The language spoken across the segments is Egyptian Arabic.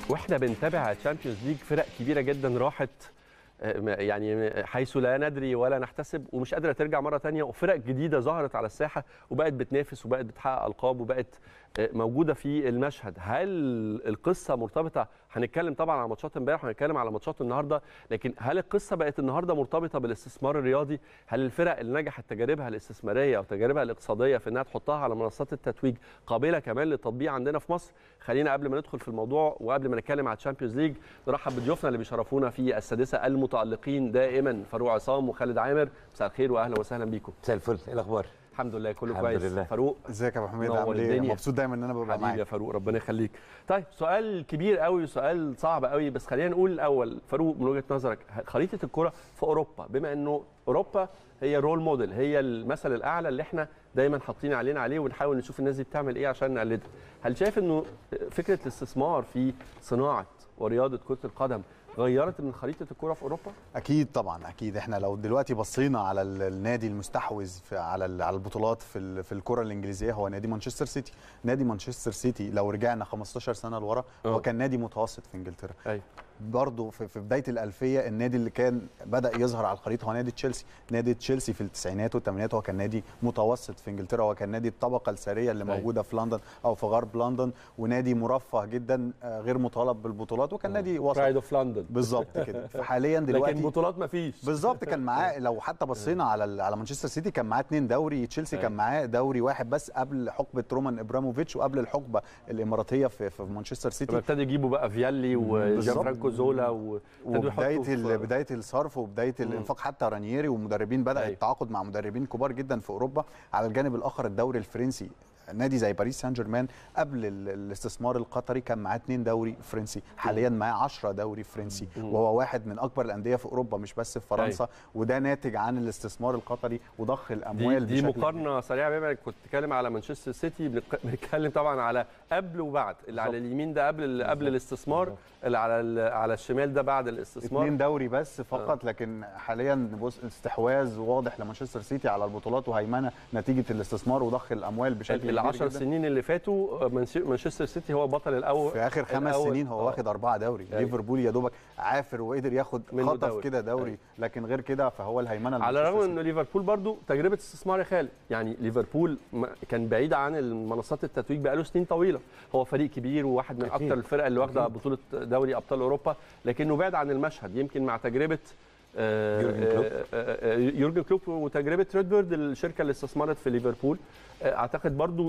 واحنا بنتابع تشامبيونز ليج فرق كبيره جدا راحت آه، يعني حيث لا ندري ولا نحتسب ومش قادره ترجع مره تانية وفرق جديده ظهرت على الساحه وبقت بتنافس وبقت بتحقق القاب وبقت آه، موجوده في المشهد هل القصه مرتبطه هنتكلم طبعا على ماتشات امبارح وهنتكلم على ماتشات النهارده لكن هل القصه بقت النهارده مرتبطه بالاستثمار الرياضي هل الفرق اللي نجحت تجاربها الاستثماريه وتجاربها الاقتصاديه في انها تحطها على منصات التتويج قابله كمان للتطبيق عندنا في مصر خلينا قبل ما ندخل في الموضوع وقبل ما نتكلم على الشامبيونز ليج نرحب بضيوفنا اللي بيشرفونا في السادسه المتالقين دائما فاروق عصام وخالد عامر مساء الخير واهلا وسهلا بيكم مساء الفل ايه الاخبار الحمد لله كله الحمد كويس لله. فاروق ازيك يا ابو حميد نور عامل ايه الدنيا. مبسوط دايما ان انا ببقى حبيبي يا معاك فاروق ربنا يخليك طيب سؤال كبير قوي وسؤال صعب قوي بس خلينا نقول الاول فاروق من وجهه نظرك خريطه الكره في اوروبا بما انه اوروبا هي رول موديل هي المثل الاعلى اللي احنا دايما حاطين علينا عليه ونحاول نشوف الناس دي بتعمل ايه عشان نقلدها هل شايف انه فكره الاستثمار في صناعه ورياضه كره القدم غيرت من خريطه الكره في اوروبا اكيد طبعا اكيد احنا لو دلوقتي بصينا على ال- النادي المستحوذ في على ال- على البطولات في ال- في الكره الانجليزيه هو نادي مانشستر سيتي نادي مانشستر سيتي لو رجعنا 15 سنه لورا اه. هو كان نادي متوسط في انجلترا ايوه برضه في في بدايه الالفيه النادي اللي كان بدا يظهر على الخريطه هو نادي تشيلسي نادي تشيلسي في التسعينات والثمانينات هو كان نادي متوسط في انجلترا هو كان نادي الطبقه الثريه اللي أيوة. موجوده في لندن او في غرب لندن ونادي مرفه جدا آه، غير مطالب بالبطولات وكان نادي وسط برايد اوف لندن بالظبط كده فحاليا لكن دلوقتي بطولات ما فيش بالظبط كان معاه لو حتى بصينا على ال- على مانشستر سيتي كان معاه اثنين دوري تشيلسي كان أيوة. معاه دوري واحد بس قبل حقبه رومان ابراموفيتش وقبل الحقبه الاماراتيه في, في مانشستر لما سيتي ابتدوا يجيبوا بقى فيالي وجان بالظبط. فرانكو زولا وابتدوا وبدايه يحطوا ال- في- بدايه الصرف وبدايه الانفاق حتى رانييري ومدربين بدا أيوة. التعاقد مع مدربين كبار جدا في اوروبا على الجانب الاخر الدوري الفرنسي نادي زي باريس سان جيرمان قبل ال- الاستثمار القطري كان معاه اثنين دوري فرنسي حاليا معاه 10 دوري فرنسي وهو واحد من اكبر الانديه في اوروبا مش بس في فرنسا وده ناتج عن الاستثمار القطري وضخ دي, الاموال دي بشكل مقارنه سريعه بما انك كنت بتتكلم على مانشستر سيتي بنك- بنتكلم طبعا على قبل وبعد اللي على بالظبط. اليمين ده قبل قبل الاستثمار اللي على ال- على الشمال ده بعد الاستثمار اثنين دوري بس فقط لكن حاليا بص استحواذ واضح لمانشستر سيتي على البطولات وهيمنه نتيجه الاستثمار وضخ الاموال بشكل كبير العشر جدا. سنين اللي فاتوا منش- مانشستر سيتي هو البطل الاول في اخر خمس الأول. سنين هو آه. واخد اربعه دوري أيوة. ليفربول يا دوبك عافر وقدر ياخد منه خطف دوري. كده دوري لكن غير كده فهو الهيمنه على لمانشستر الرغم سيتي. انه ليفربول برضو تجربه استثمار يا خالد يعني ليفربول ما- كان بعيد عن المنصات التتويج بقاله سنين طويله هو فريق كبير وواحد من أكيد. اكثر الفرق اللي واخده بطوله دوري ابطال اوروبا لكنه بعد عن المشهد يمكن مع تجربه آه، يورجن كلوب. آه، آه، آه، يورجن كلوب وتجربه ريدبيرد الشركه اللي استثمرت في ليفربول آه، اعتقد برضو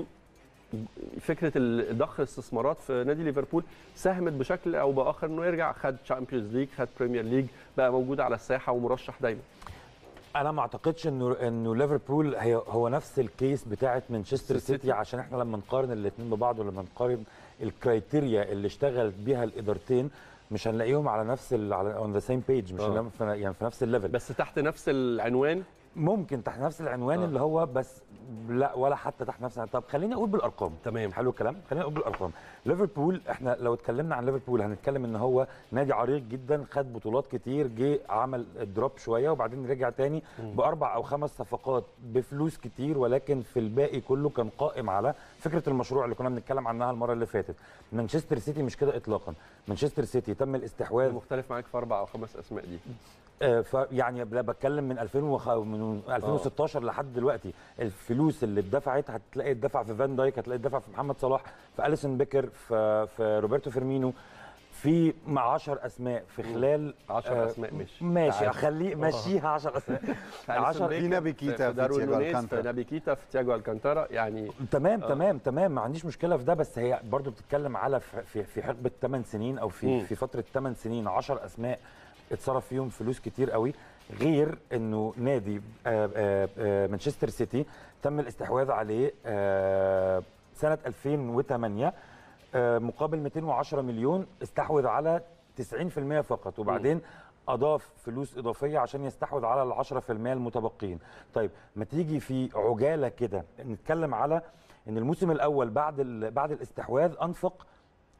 فكره ال- ضخ الاستثمارات في نادي ليفربول ساهمت بشكل او باخر انه يرجع خد تشامبيونز ليج خد بريمير ليج بقى موجود على الساحه ومرشح دايما انا ما اعتقدش انه انه ليفربول هي هو نفس الكيس بتاعه مانشستر سيتي. سيتي عشان احنا لما نقارن الاثنين ببعض ولما نقارن الكرايتيريا اللي اشتغلت بيها الادارتين مش هنلاقيهم على نفس ال على اون ذا سيم بيج مش آه. هنلاقيهم في يعني في نفس الليفل بس تحت نفس العنوان ممكن تحت نفس العنوان آه. اللي هو بس لا ولا حتى تحت نفس طب خليني اقول بالارقام تمام. حلو الكلام خلينا نقول بالارقام ليفربول احنا لو اتكلمنا عن ليفربول هنتكلم ان هو نادي عريق جدا خد بطولات كتير جه عمل دروب شويه وبعدين رجع تاني باربع او خمس صفقات بفلوس كتير ولكن في الباقي كله كان قائم على فكره المشروع اللي كنا بنتكلم عنها المره اللي فاتت مانشستر سيتي مش كده اطلاقا مانشستر سيتي تم الاستحواذ مختلف معاك في اربع او خمس اسماء دي آه، ف يعني لا بتكلم من 2000 وخ... من 2016 لحد دلوقتي الفلوس اللي اتدفعت هتلاقي اتدفع في فان دايك هتلاقي اتدفع في محمد صلاح في اليسون بيكر في في روبرتو فيرمينو في مع 10 اسماء في خلال 10 آه، اسماء ماشي ماشي تعال. اخليه ماشيها 10 اسماء 10 في نبي كيتا في في داروين تياجو نونيز في الكانتارا. نبي كيتا في تياجو الكانتارا يعني تمام آه. تمام تمام ما عنديش مشكله في ده بس هي برضو بتتكلم على في في, في حقبه 8 سنين او مم. في في فتره 8 سنين 10 اسماء اتصرف فيهم فلوس كتير قوي غير انه نادي آه، آه، آه، مانشستر سيتي تم الاستحواذ عليه آه، سنه 2008 آه، مقابل 210 مليون استحوذ على 90% فقط وبعدين اضاف فلوس اضافيه عشان يستحوذ على ال 10% المتبقين طيب ما تيجي في عجاله كده نتكلم على ان الموسم الاول بعد ال- بعد الاستحواذ انفق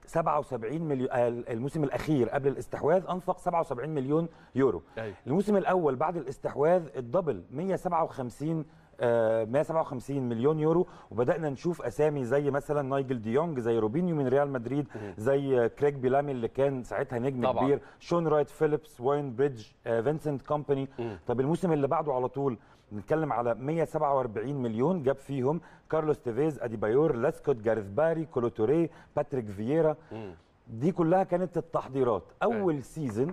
77 مليون الموسم الاخير قبل الاستحواذ انفق 77 مليون يورو أيوة. الموسم الاول بعد الاستحواذ الدبل 157 آه، 157 مليون يورو وبدانا نشوف اسامي زي مثلا نايجل ديونج زي روبينيو من ريال مدريد زي آه، كريج بيلامي اللي كان ساعتها نجم طبعاً. كبير شون رايت فيليبس واين بريدج آه، فينسنت كومباني طب الموسم اللي بعده على طول نتكلم على 147 مليون جاب فيهم كارلوس تيفيز اديبايور لاسكوت جاريث باري كولوتوري باتريك فييرا دي كلها كانت التحضيرات اول سيزون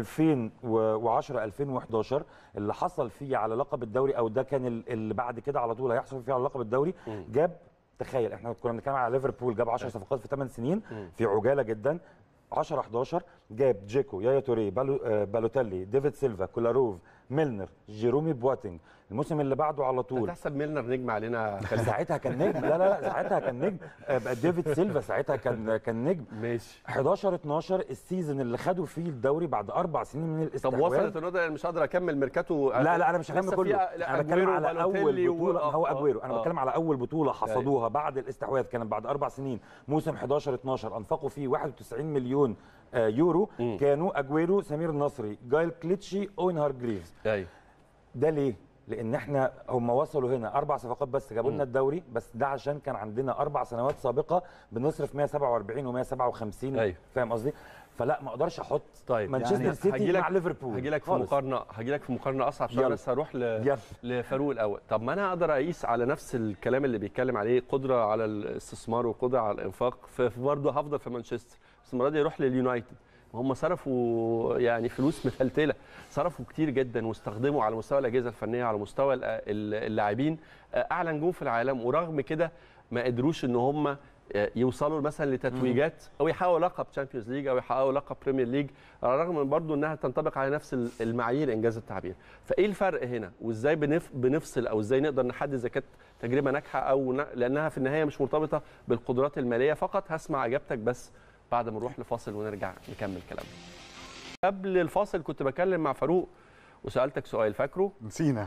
2010 2011 اللي حصل فيه على لقب الدوري او ده كان ال- اللي بعد كده على طول هيحصل فيه على لقب الدوري جاب تخيل احنا كنا بنتكلم على ليفربول جاب 10 صفقات في 8 سنين في عجاله جدا 10 11 جاب جيكو يايا توري بالو آه، بالوتيلي ديفيد سيلفا كولاروف ميلنر جيرومي بواتينج الموسم اللي بعده على طول تحسب ميلنر نجم علينا خالد ساعتها كان نجم لا لا لا ساعتها كان نجم آه، بقى ديفيد سيلفا ساعتها كان كان نجم ماشي 11 12 السيزون اللي خدوا فيه الدوري بعد اربع سنين من طب الاستحواذ وصلت النقطه أنا مش قادر اكمل ميركاتو لا لا انا مش هكمل لسه كله في- لا، انا بتكلم أجويرو على وبالوتيلي اول بطوله و- ما هو آه، اجويرو انا آه. بتكلم على اول بطوله حصدوها بعد الاستحواذ كانت بعد اربع سنين موسم 11 12 انفقوا فيه 91 مليون آه، يورو كانوا اجويرو سمير النصري جايل كليتشي اوين هارجريفز ايوه ده ليه؟ لان احنا هم وصلوا هنا اربع صفقات بس جابوا لنا الدوري بس ده عشان كان عندنا اربع سنوات سابقه بنصرف 147 و157 أيوة. فاهم قصدي؟ فلا ما اقدرش احط طيب مانشستر يعني سيتي هجيلك- مع ليفربول هجي لك في خالص. مقارنه هجي لك في مقارنه اصعب شويه يلا. بس هروح ل... يلا. لفاروق الاول طب ما انا اقدر اقيس على نفس الكلام اللي بيتكلم عليه قدره على الاستثمار وقدره على الانفاق فبرضه هفضل في مانشستر بس المره دي اروح لليونايتد هم صرفوا يعني فلوس متلتله صرفوا كتير جدا واستخدموا على مستوى الاجهزه الفنيه على مستوى ال- ال- اللاعبين اعلى نجوم في العالم ورغم كده ما قدروش ان هم يوصلوا مثلا لتتويجات او يحققوا لقب تشامبيونز ليج او يحققوا لقب بريمير ليج على الرغم من برضه انها تنطبق على نفس ال- المعايير انجاز التعبير فايه الفرق هنا وازاي بنف بنفصل او ازاي نقدر نحدد اذا كانت تجربه ناجحه او ن... لانها في النهايه مش مرتبطه بالقدرات الماليه فقط هسمع اجابتك بس بعد ما نروح لفاصل ونرجع نكمل كلامنا قبل الفاصل كنت بكلم مع فاروق وسالتك سؤال فاكره نسينا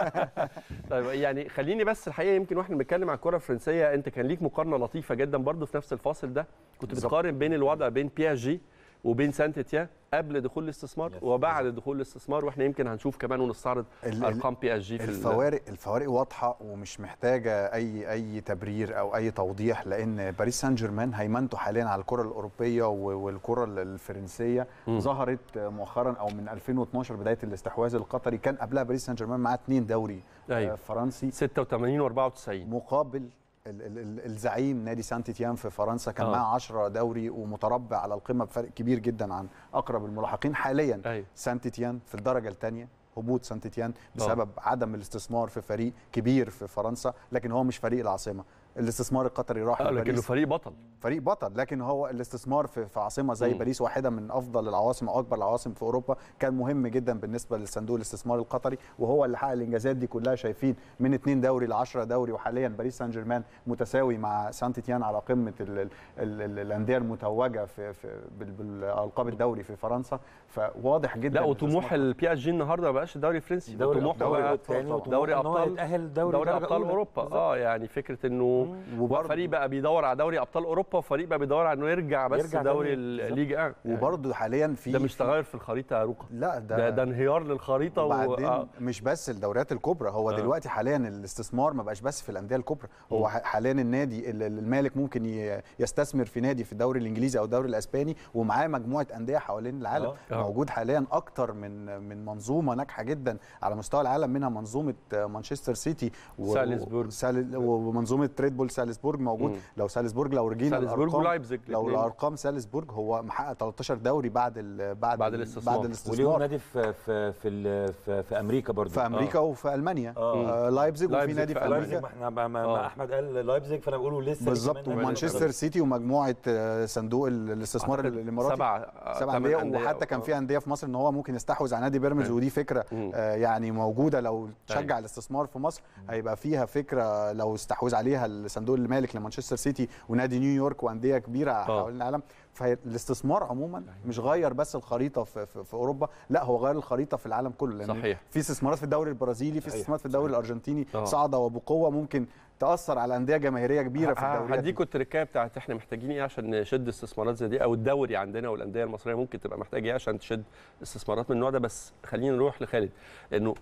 طيب يعني خليني بس الحقيقه يمكن واحنا بنتكلم عن الكره الفرنسيه انت كان ليك مقارنه لطيفه جدا برضو في نفس الفاصل ده كنت بالظبط. بتقارن بين الوضع بين بي اس جي وبين سانت تيان قبل دخول الاستثمار وبعد دخول الاستثمار واحنا يمكن هنشوف كمان ونستعرض ال- ال- ارقام بي اس جي في ال- الفوارق الفوارق واضحه ومش محتاجه اي اي تبرير او اي توضيح لان باريس سان جيرمان هيمنته حاليا على الكره الاوروبيه و- والكره ال- الفرنسيه مم. ظهرت مؤخرا او من 2012 بدايه الاستحواذ القطري كان قبلها باريس سان جيرمان معاه اثنين دوري أيوة. آه، فرنسي 86 و94 مقابل ال- ال- ال- الزعيم نادي سانت تيان في فرنسا كان آه. معاه 10 دوري ومتربع على القمه بفرق كبير جدا عن اقرب الملاحقين حاليا ايوه سانت تيان في الدرجه الثانيه هبوط سانت تيان بسبب عدم الاستثمار في فريق كبير في فرنسا لكن هو مش فريق العاصمه الاستثمار القطري راح آه، لكنه لباريس فريق بطل فريق بطل لكن هو الاستثمار في, في عاصمه زي مم. باريس واحده من افضل العواصم او اكبر العواصم في اوروبا كان مهم جدا بالنسبه للصندوق الاستثمار القطري وهو اللي حقق الانجازات دي كلها شايفين من اثنين دوري ل 10 دوري وحاليا باريس سان جيرمان متساوي مع سانت تيان على قمه ال- ال- ال- الانديه المتوجه في, في بال- بالالقاب الدوري في فرنسا فواضح جدا لا وطموح الاستثمار- البي اس جي النهارده ما بقاش الدوري الفرنسي ده دوري طموحه دوري بقى الثاني طبعاً. دوري ابطال يتاهل دوري, دوري درجة ابطال أولى. اوروبا بالظبط. اه يعني فكره انه وبرضه- فريق بقى بيدور على دوري ابطال اوروبا وفريق بقى بيدور على انه يرجع بس يرجع دوري تاني. بالظبط. الليجا وبرضه حاليا في ده مش في- تغير في الخريطه يا روكا لا ده ده انهيار للخريطه و... وبعدين آه. مش بس الدوريات الكبرى هو آه. دلوقتي حاليا الاستثمار ما بقاش بس في الانديه الكبرى هو ح- حاليا النادي ال- ال- المالك ممكن ي- يستثمر في نادي في الدوري الانجليزي او الدوري الاسباني ومعاه مجموعه انديه حوالين العالم آه. آه. موجود حاليا اكتر من من منظومه ناجحه جدا على مستوى العالم منها منظومه آه، مانشستر سيتي و- سالزبورج. سال- ومنظومه ريد بول سالزبورج موجود مم. لو سالزبورج لو رجينا سالزبورج الأرقام- ولايبزيج لو الاتنين. الارقام سالزبورج هو محقق 13 دوري بعد ال بعد بعد ال- الاستثمار. بعد وليهم الاستثمار نادي في في في, ال- في, في امريكا برضو في امريكا وفي المانيا آه. آه لايبزيج وفي لايبزيج نادي في في ألمانيا. لايبزيج امريكا ما احنا ما, ما, آه. ما احمد قال لايبزيج فانا بقوله لسه بالظبط كمان ومانشستر سيتي ومجموعه آه، صندوق ال- الاستثمار أعتقد الاماراتي سبع آه، سبع تمن انديه وحتى كان في انديه في مصر ان هو ممكن يستحوذ على نادي بيراميدز أيوة. ودي فكره مم. آه، يعني موجوده لو تشجع أيوة. الاستثمار في مصر هيبقى فيها فكره لو استحوذ عليها الصندوق المالك لمانشستر سيتي ونادي نيويورك وانديه كبيره حوالين العالم فالاستثمار عموما مش غير بس الخريطه في, في, في اوروبا لا هو غير الخريطه في العالم كله لان صحيح. في استثمارات في الدوري البرازيلي في صحيح. استثمارات في الدوري الارجنتيني آه. صاعده وبقوه ممكن تاثر على انديه جماهيريه كبيره في ه- الدوريات هديكوا التركايه بتاعت احنا محتاجين ايه عشان نشد استثمارات زي دي او الدوري عندنا والانديه المصريه ممكن تبقى محتاجه ايه عشان تشد استثمارات من النوع ده بس خلينا نروح لخالد انه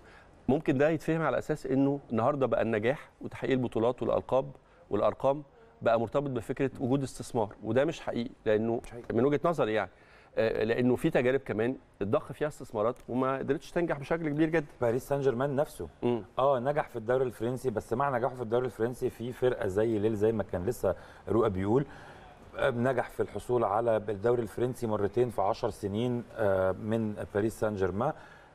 ممكن ده يتفهم على اساس انه النهارده بقى النجاح وتحقيق البطولات والالقاب والارقام بقى مرتبط بفكره وجود استثمار وده مش حقيقي لانه مش حقيقي. من وجهه نظري يعني آه، لانه في تجارب كمان اتضخ فيها استثمارات وما قدرتش تنجح بشكل كبير جدا باريس سان جيرمان نفسه مم. اه نجح في الدوري الفرنسي بس مع نجاحه في الدوري الفرنسي في فرقه زي ليل زي ما كان لسه رؤى بيقول آه، نجح في الحصول على الدوري الفرنسي مرتين في 10 سنين آه، من باريس سان جيرمان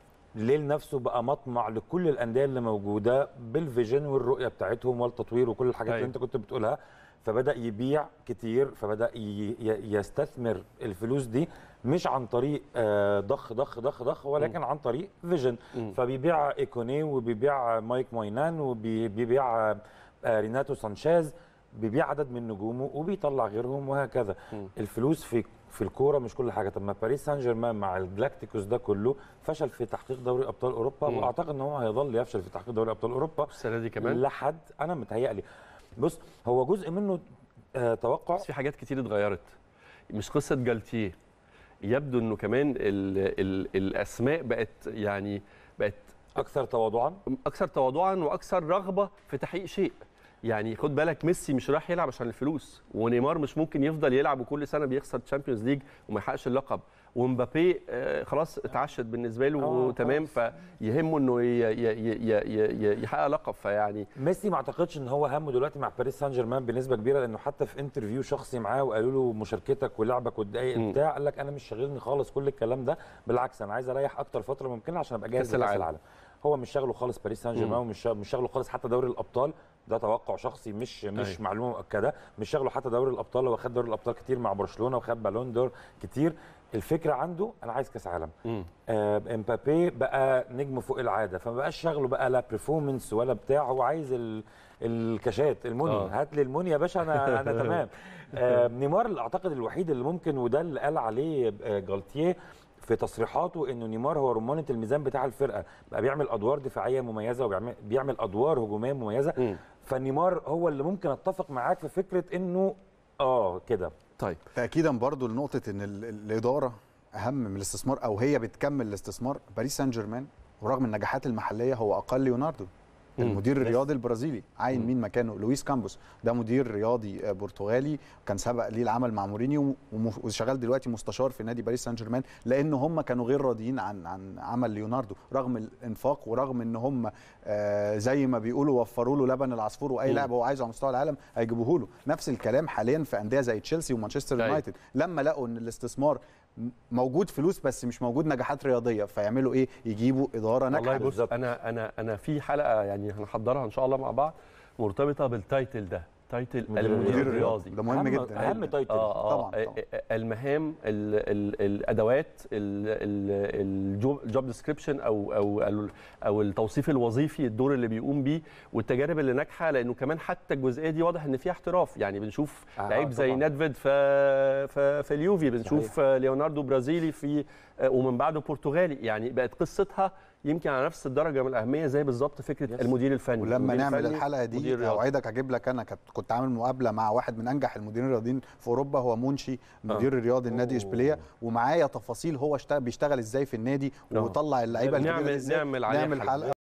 ليل نفسه بقى مطمع لكل الانديه اللي موجوده بالفيجن والرؤيه بتاعتهم والتطوير وكل الحاجات اللي أيوة. انت كنت بتقولها فبدا يبيع كتير فبدا ي- ي- يستثمر الفلوس دي مش عن طريق آه، ضخ ضخ ضخ ضخ ولكن عن طريق فيجن مم. فبيبيع ايكوني وبيبيع مايك موينان وبيبيع آه، ريناتو سانشيز بيبيع عدد من نجومه وبيطلع غيرهم وهكذا مم. الفلوس في في الكوره مش كل حاجه طب ما باريس سان جيرمان مع الجلاكتيكوس ده كله فشل في تحقيق دوري ابطال اوروبا مم. واعتقد ان هو هيظل يفشل في تحقيق دوري ابطال اوروبا السنه دي كمان لحد انا متهيألي بص هو جزء منه آه توقع بس في حاجات كتير اتغيرت مش قصه جالتيه يبدو انه كمان ال ال الاسماء بقت يعني بقت اكثر تواضعا اكثر تواضعا واكثر رغبه في تحقيق شيء يعني خد بالك ميسي مش رايح يلعب عشان الفلوس ونيمار مش ممكن يفضل يلعب وكل سنه بيخسر تشامبيونز ليج وما يحققش اللقب ومبابي آه، خلاص اتعشت بالنسبه له آه، تمام فيهمه انه ي- ي- ي- ي- ي- يحقق لقب فيعني ميسي ما اعتقدش ان هو همه دلوقتي مع باريس سان جيرمان بنسبه كبيره لانه حتى في انترفيو شخصي معاه وقالوا له مشاركتك ولعبك والدقايق مم. بتاع قال لك انا مش شاغلني خالص كل الكلام ده بالعكس انا عايز اريح اكتر فتره ممكنه عشان ابقى جاهز كأس لكاس العالم. العالم هو مش شاغله خالص باريس سان جيرمان مم. ومش شا- مش شاغله خالص حتى دوري الابطال ده توقع شخصي مش مش أيوة. معلومه مؤكده مش شاغله حتى دوري الابطال هو خد دوري الابطال كتير مع برشلونه وخد بالون دور كتير الفكره عنده انا عايز كاس عالم مم. آه، امبابي بقى نجم فوق العاده فما بقاش شغله بقى لا برفورمانس ولا بتاع هو عايز ال... الكاشات الموني آه. هات لي الموني يا باشا انا انا تمام آه، نيمار اللي اعتقد الوحيد اللي ممكن وده اللي قال عليه آه، جالتيه في تصريحاته انه نيمار هو رمانه الميزان بتاع الفرقه بقى بيعمل ادوار دفاعيه مميزه وبيعمل بيعمل ادوار هجوميه مميزه مم. فنيمار هو اللي ممكن اتفق معاك في فكره انه اه كده طيب تاكيدا برضو لنقطه ان ال- الاداره اهم من الاستثمار او هي بتكمل الاستثمار باريس سان جيرمان ورغم النجاحات المحليه هو اقل ليوناردو مم. المدير الرياضي البرازيلي عاين مين مكانه لويس كامبوس ده مدير رياضي آه، برتغالي كان سبق ليه العمل مع مورينيو وم- وشغال دلوقتي مستشار في نادي باريس سان جيرمان لان هم كانوا غير راضيين عن عن عمل ليوناردو رغم الانفاق ورغم ان هم آه، زي ما بيقولوا وفروا له لبن العصفور واي مم. لاعب هو عايزه على مستوى العالم هيجيبوه له نفس الكلام حاليا في انديه زي تشيلسي ومانشستر أيوة. يونايتد لما لقوا ان الاستثمار م- موجود فلوس بس مش موجود نجاحات رياضيه فيعملوا ايه يجيبوا اداره والله ناجحه بص بالظبط. انا انا انا في حلقه يعني هنحضرها ان شاء الله مع بعض مرتبطه بالتايتل ده تايتل مدير المدير الرياضي. الرياضي ده مهم أهم- جدا اهم تايتل اه اه طبعاً، طبعا, طبعاً. المهام ال ال الادوات الجوب ديسكريبشن او او او- او التوصيف الوظيفي الدور اللي بيقوم بيه والتجارب اللي ناجحه لانه كمان حتى الجزئيه دي واضح ان فيها احتراف يعني بنشوف آه، لعيب زي طبعاً. نادفيد في في, في اليوفي بنشوف ليوناردو برازيلي في ومن بعده برتغالي يعني بقت قصتها يمكن على نفس الدرجه من الاهميه زي بالظبط فكره يس. المدير الفني ولما المدير نعمل الفني، الحلقه مدير دي رياضي. اوعدك اجيب لك انا كنت كنت عامل مقابله مع واحد من انجح المديرين الرياضيين في اوروبا هو مونشي مدير الرياضي النادي أوه. اشبيليه ومعايا تفاصيل هو اشتغل بيشتغل ازاي في النادي آه. وطلع اللعيبه الكبيرة نعمل إزاي. نعمل عليها نعمل حلقة. حلقه